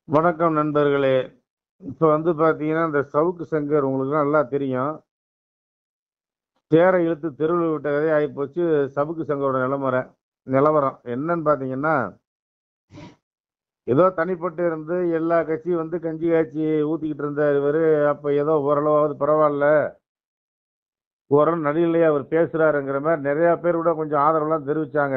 வணக்கம் நண்பர்களே இப்போ வந்து பார்த்தீங்கன்னா இந்த சவுக்கு சங்கர் உங்களுக்கு நல்லா தெரியும் தேரை இழுத்து தெருவில் விட்ட கதையே ஆகிப்போச்சு சவுக்கு சங்கரோட நிலமரை நிலவரம் என்னன்னு பார்த்தீங்கன்னா ஏதோ தனிப்பட்டு இருந்து எல்லா கட்சியும் வந்து கஞ்சி காய்ச்சி ஊற்றிக்கிட்டு இருந்தார் இவர் அப்போ ஏதோ ஓரளவாவது பரவாயில்ல ஓரளவு நடுநிலையே அவர் பேசுகிறாருங்கிற மாதிரி நிறையா பேர் கூட கொஞ்சம் ஆதரவுலாம் தெரிவித்தாங்க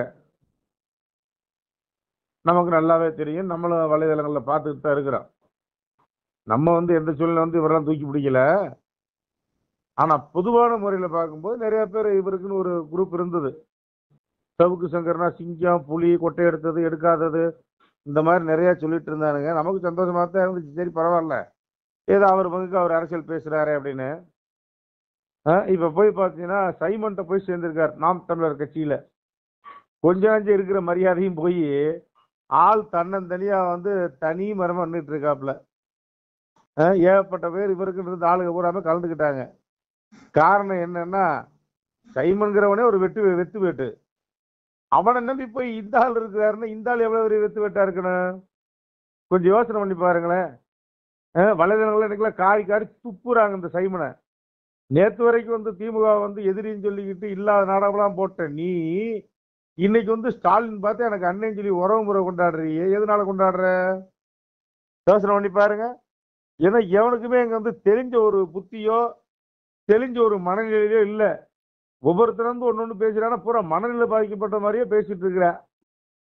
நமக்கு நல்லாவே தெரியும் நம்மளும் வலைதளங்களில் பார்த்துக்கிட்டு தான் இருக்கிறோம் நம்ம வந்து எந்த சூழ்நிலை வந்து இவரெல்லாம் தூக்கி பிடிக்கல ஆனால் பொதுவான முறையில் பார்க்கும்போது நிறைய பேர் இவருக்குன்னு ஒரு குரூப் இருந்தது சவுக்கு சங்கர்னா சிங்கம் புலி கொட்டை எடுத்தது எடுக்காதது இந்த மாதிரி நிறைய சொல்லிட்டு இருந்தானுங்க நமக்கு சந்தோஷமாக தான் இருந்துச்சு சரி பரவாயில்ல ஏதோ அவர் பங்குக்கு அவர் அரசியல் பேசுகிறாரு அப்படின்னு இப்போ போய் பார்த்தீங்கன்னா சைமன்ட்ட போய் சேர்ந்திருக்கார் நாம் தமிழர் கட்சியில் கொஞ்சம் கொஞ்சம் இருக்கிற மரியாதையும் போய் ஆள் தன்னந்தனியா வந்து தனி மரமா நின்றுட்டு இருக்காப்புல அஹ் ஏகப்பட்ட பேர் இவருக்கு இருந்த ஆளுங்க பூராம கலந்துக்கிட்டாங்க காரணம் என்னன்னா சைமன்கிறவனே ஒரு வெட்டு வெத்து வெட்டு அவனை நம்பி போய் இந்த ஆள் இருக்கிறாருன்னா இந்த ஆள் எவ்வளவு பெரிய வெத்து வெட்டா இருக்கணும் கொஞ்சம் யோசனை பண்ணி பாருங்களேன் அஹ் வலைதளங்கள்ல இன்னைக்கெல்லாம் காரி காரி துப்புறாங்க இந்த சைமனை நேத்து வரைக்கும் வந்து திமுக வந்து எதிரின்னு சொல்லிக்கிட்டு இல்லாத நாடகம்லாம் போட்ட நீ இன்னைக்கு வந்து ஸ்டாலின் பார்த்து எனக்கு அண்ணன் சொல்லி உறவு முறை கொண்டாடுறீங்க எதனால கொண்டாடுற யோசனை பண்ணி பாருங்க ஏன்னா எவனுக்குமே இங்க வந்து தெரிஞ்ச ஒரு புத்தியோ தெரிஞ்ச ஒரு மனநிலையோ இல்லை ஒவ்வொருத்தரும் வந்து ஒன்று ஒன்று பேசுறானா பூரா மனநிலை பாதிக்கப்பட்ட மாதிரியே பேசிட்டு இருக்கிற